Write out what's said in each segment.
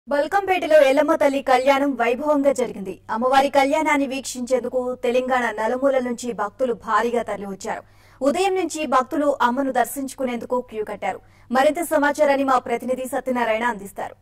బల్కంపేటలో ఎల్లమ్మ తల్లి కళ్యాణం వైభవంగా జరిగింది అమ్మవారి కళ్యాణాన్ని వీక్షించేందుకు తెలంగాణ నలుమూల నుంచి భక్తులు భారీగా తరలివచ్చారు ఉదయం నుంచి భక్తులు అమ్మను దర్శించుకునేందుకు క్యూ కట్టారు మరింత సమాచారాన్ని మా ప్రతినిధి సత్యనారాయణ అందిస్తారు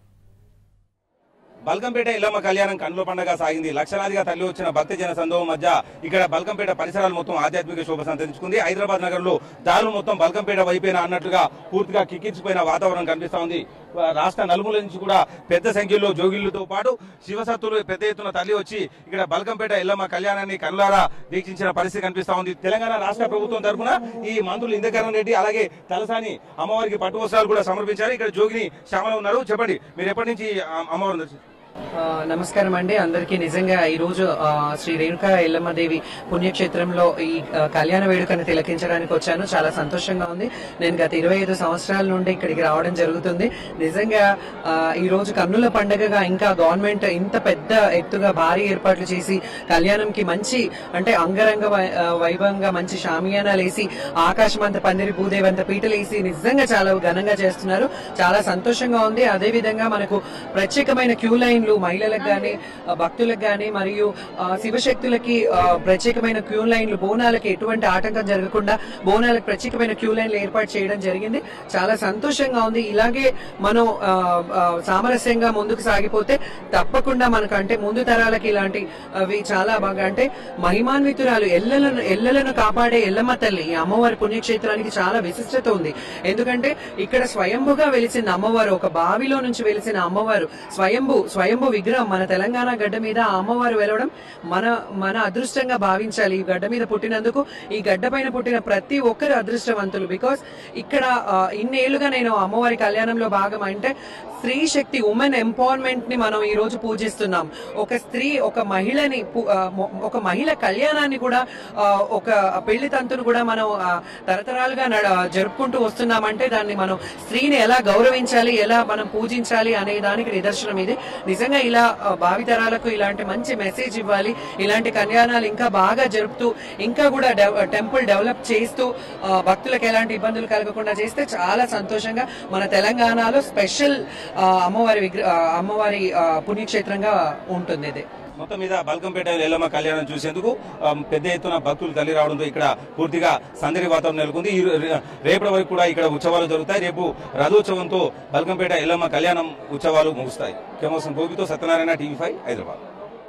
బల్కంపేట ఇల్లమ్మ కళ్యాణం కన్నుల పండుగ సాగింది లక్షలాదిగా తరలి వచ్చిన భక్త జన సందోహం మధ్య ఇక్కడ బల్కంపేట పరిసరాలు మొత్తం ఆధ్యాత్మిక శోభ సంతరించుకుంది హైదరాబాద్ నగరంలో దారులు మొత్తం బల్కంపేట వైపేనా అన్నట్లుగా పూర్తిగా కిక్కించిపోయిన వాతావరణం కనిపిస్తా ఉంది రాష్ట్ర నలుమూల నుంచి కూడా పెద్ద సంఖ్యలో జోగిళ్లతో పాటు శివసత్తులు పెద్ద ఎత్తున తరలి వచ్చి ఇక్కడ బల్కంపేట ఇల్లమ్మ కళ్యాణాన్ని కనులారా వీక్షించిన పరిస్థితి కనిపిస్తా ఉంది తెలంగాణ రాష్ట్ర ప్రభుత్వం తరఫున ఈ మంత్రులు ఇంద్రకరణ్ రెడ్డి అలాగే తలసాని అమ్మవారికి పట్టు వస్త్రాలు కూడా సమర్పించారు ఇక్కడ జోగిని శ్యామల ఉన్నారు చెప్పండి మీరు ఎప్పటి నుంచి అమ్మవారిని దర్శించారు ఆ, నమస్కారం అండి అందరికీ నిజంగా ఈ రోజు ఆ, శ్రీ రేణుకా ఎల్లమ్మదేవి పుణ్యక్షేత్రంలో ఈ ఆ, కళ్యాణ వేడుకను తిలకించడానికి వచ్చాను చాలా సంతోషంగా ఉంది నేను గత ఇరవై ఐదు సంవత్సరాల నుండి ఇక్కడికి రావడం జరుగుతుంది నిజంగా ఆ, ఈ రోజు కన్నుల పండుగగా ఇంకా గవర్నమెంట్ ఇంత పెద్ద ఎత్తుగా భారీ ఏర్పాట్లు చేసి కళ్యాణంకి మంచి అంటే అంగరంగ వై- ఆ, వైభవంగా మంచి షామియానాలు వేసి ఆకాశం అంత పందిరి భూదేవి అంత పీటలు వేసి నిజంగా చాలా ఘనంగా చేస్తున్నారు చాలా సంతోషంగా ఉంది అదే విధంగా మనకు ప్రత్యేకమైన క్యూ లైన్లు మహిళలకు గాని ఆ, భక్తులకు గాని మరియు ఆ, శివశక్తులకి ఆ, ప్రత్యేకమైన క్యూ లైన్లు బోనాలకి ఎటువంటి ఆటంకం జరగకుండా బోనాలకు ప్రత్యేకమైన క్యూ లైన్లు ఏర్పాటు చేయడం జరిగింది చాలా సంతోషంగా ఉంది ఇలాగే మనం ఆ, ఆ, సామరస్యంగా ముందుకు సాగిపోతే తప్పకుండా మనకు అంటే ముందు తరాలకి ఇలాంటి అవి చాలా బాగా అంటే మహిమాన్వితురాలు ఎల్లలను ఎల్లలను కాపాడే ఎల్లమ్మ తల్లి ఈ అమ్మవారి పుణ్యక్షేత్రానికి చాలా విశిష్టత ఉంది ఎందుకంటే ఇక్కడ స్వయంభుగా వెలిసిన అమ్మవారు ఒక బావిలో నుంచి వెలిసిన అమ్మవారు స్వయంభు స్వయంభు విగ్రహం మన తెలంగాణ గడ్డ మీద ఆ అమ్మవారు వెలవడం మన మన అదృష్టంగా భావించాలి ఈ గడ్డ మీద పుట్టినందుకు ఈ గడ్డ పైన పుట్టిన ప్రతి ఒక్కరు అదృష్టవంతులు బికాస్ ఇక్కడ ఆ, ఇన్నేళ్లుగా నేను అమ్మవారి కళ్యాణంలో భాగం అంటే స్త్రీ శక్తి ఉమెన్ ఎంపవర్మెంట్ ని మనం ఈ రోజు పూజిస్తున్నాం ఒక స్త్రీ ఒక మహిళని పు- ఆ, మొ- ఒక మహిళ కళ్యాణాన్ని కూడా ఆ, ఒక పెళ్లి తంతును కూడా మనం ఆ, తరతరాలుగా నడ- జరుపుకుంటూ వస్తున్నామంటే దాన్ని మనం స్త్రీని ఎలా గౌరవించాలి ఎలా మనం పూజించాలి అనే దానికి నిదర్శనం ఇది నిజంగా ఇలా ఆ, భావితరాలకు ఇలాంటి మంచి మెసేజ్ ఇవ్వాలి ఇలాంటి కళ్యాణాలు ఇంకా బాగా జరుపుతూ ఇంకా కూడా డెవ- టెంపుల్ డెవలప్ చేస్తూ ఆ, భక్తులకు ఎలాంటి ఇబ్బందులు కలగకుండా చేస్తే చాలా సంతోషంగా మన తెలంగాణలో స్పెషల్ ఆ, అమ్మవారి విగ్ర ఆ, అమ్మవారి ఆ, పుణ్యక్షేత్రంగా ఉంటుంది ఇది మొత్తం మీద బల్కంపేట ఎల్లమ్మ కళ్యాణం చూసేందుకు ఆ, పెద్ద ఎత్తున భక్తులు తల్లి రావడంతో ఇక్కడ పూర్తిగా సందడి వాతావరణం నెలకొంది ఈ రే- రేపటి వరకు కూడా ఇక్కడ ఉత్సవాలు జరుగుతాయి రేపు రథోత్సవంతో బల్కంపేట ఎల్లమ్మ కళ్యాణం ఉత్సవాలు ముగుస్తాయి కెమోసం గోపితో సత్యనారాయణ టీవీ ఫైవ్ హైదరాబాద్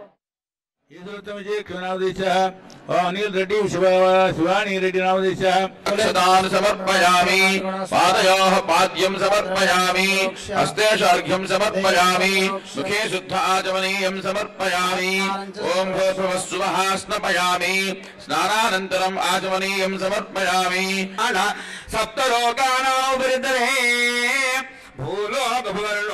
ఈశ్వరత్వమిజయకృనామదేశ అనిల్ రెడ్డి శివ శివాని రెడ్డి నామదేశ అక్షతాన్ సమర్పయామి పాదయోః పాద్యం సమర్పయామి హస్తేషార్ఘ్యం సమర్పయామి ముఖే శుద్ధ ఆచమనీయం సమర్పయామి ఓం భూర్భువస్సువః స్నపయామి స్నానానంతరం ఆచమనీయం సమర్పయామి సప్తలోకానాం భూలోక భువర్లో